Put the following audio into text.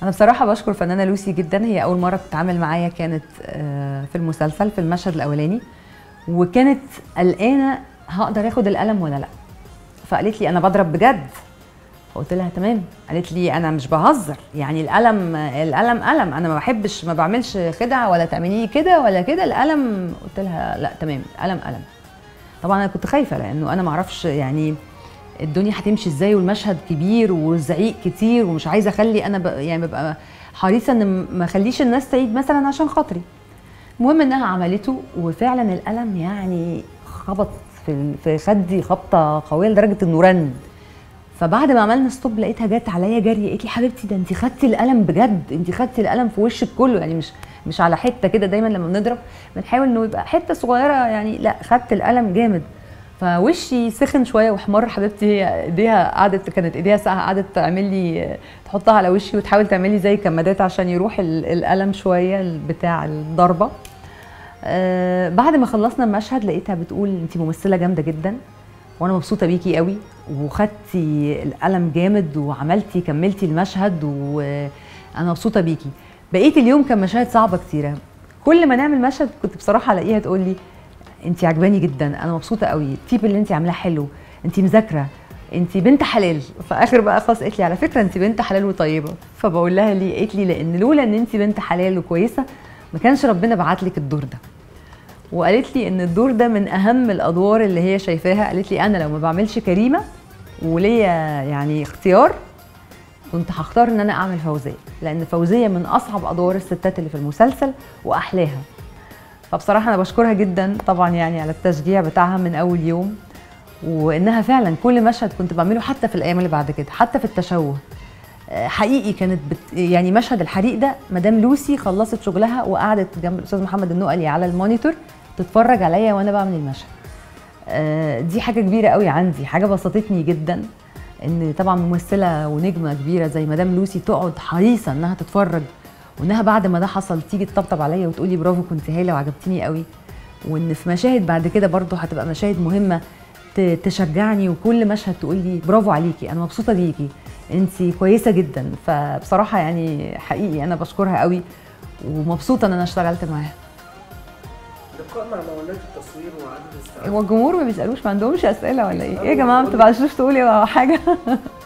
انا بصراحه بشكر فنانه لوسي جدا هي اول مره بتتعامل معايا كانت آه، في المسلسل في المشهد الاولاني وكانت قلقانه هقدر اخد القلم ولا لا فقالت لي انا بضرب بجد فقلت لها تمام قالت لي انا مش بهزر يعني القلم القلم قلم انا ما بحبش ما بعملش خدعه ولا تعمليه كده ولا كده القلم قلت لها لا تمام القلم قلم طبعا انا كنت خايفه لانه انا ما اعرفش يعني الدنيا هتمشي ازاي والمشهد كبير والزعيق كتير ومش عايزه اخلي انا ب... يعني ببقى حريصه ان ما اخليش الناس تعيد مثلا عشان خاطري المهم انها عملته وفعلا القلم يعني خبط في ال- في خدي خبطه قويه لدرجه انه رن فبعد ما عملنا ستوب لقيتها جت عليا جري قالت لي حبيبتي ده انت خدتي القلم بجد انت خدتي القلم في وشك كله يعني مش مش على حته كده دايما لما بنضرب بنحاول انه يبقى حته صغيره يعني لا خدت القلم جامد فوشي سخن شويه وحمر حبيبتي هي ايديها قعدت كانت ايديها ساعه قعدت تعمل لي تحطها على وشي وتحاول تعمل لي زي كمادات عشان يروح ال- القلم شويه بتاع الضربه آه بعد ما خلصنا المشهد لقيتها بتقول انت ممثله جامده جدا وانا مبسوطه بيكي قوي وخدتي القلم جامد وعملتي كملتي المشهد وانا مبسوطه بيكي بقيت اليوم كان مشاهد صعبه كتيره كل ما نعمل مشهد كنت بصراحه الاقيها تقول لي انت عجباني جدا انا مبسوطه قوي التيب اللي انت عاملاه حلو انت مذاكره انت بنت حلال فاخر بقى خلاص قالت لي على فكره انت بنت حلال وطيبه فبقول لها ليه قالت لي لان لولا ان انت بنت حلال وكويسه ما كانش ربنا بعت لك الدور ده وقالت لي ان الدور ده من اهم الادوار اللي هي شايفاها قالت لي انا لو ما بعملش كريمه وليا يعني اختيار كنت هختار ان انا اعمل فوزيه لان فوزيه من اصعب ادوار الستات اللي في المسلسل واحلاها فبصراحه انا بشكرها جدا طبعا يعني على التشجيع بتاعها من اول يوم وانها فعلا كل مشهد كنت بعمله حتى في الايام اللي بعد كده حتى في التشوه آه، حقيقي كانت بت يعني مشهد الحريق ده مدام لوسي خلصت شغلها وقعدت جنب الاستاذ محمد النقلي على المونيتور تتفرج عليا وانا بعمل المشهد آه، دي حاجه كبيره قوي عندي حاجه بسطتني جدا ان طبعا ممثله ونجمه كبيره زي مدام لوسي تقعد حريصه انها تتفرج وانها بعد ما ده حصل تيجي تطبطب عليا وتقولي برافو كنت هايله وعجبتيني قوي وان في مشاهد بعد كده برضه هتبقى مشاهد مهمه ت- تشجعني وكل مشهد تقول لي برافو عليكي انا مبسوطه بيكي انت كويسه جدا فبصراحه يعني حقيقي انا بشكرها قوي ومبسوطه ان انا اشتغلت معاها لقاء مع معاونات التصوير وعدد الساعات هو الجمهور ما بيسالوش ما عندهمش اسئله ولا ايه؟ ايه يا جماعه ما بتبعتوش تقولي حاجه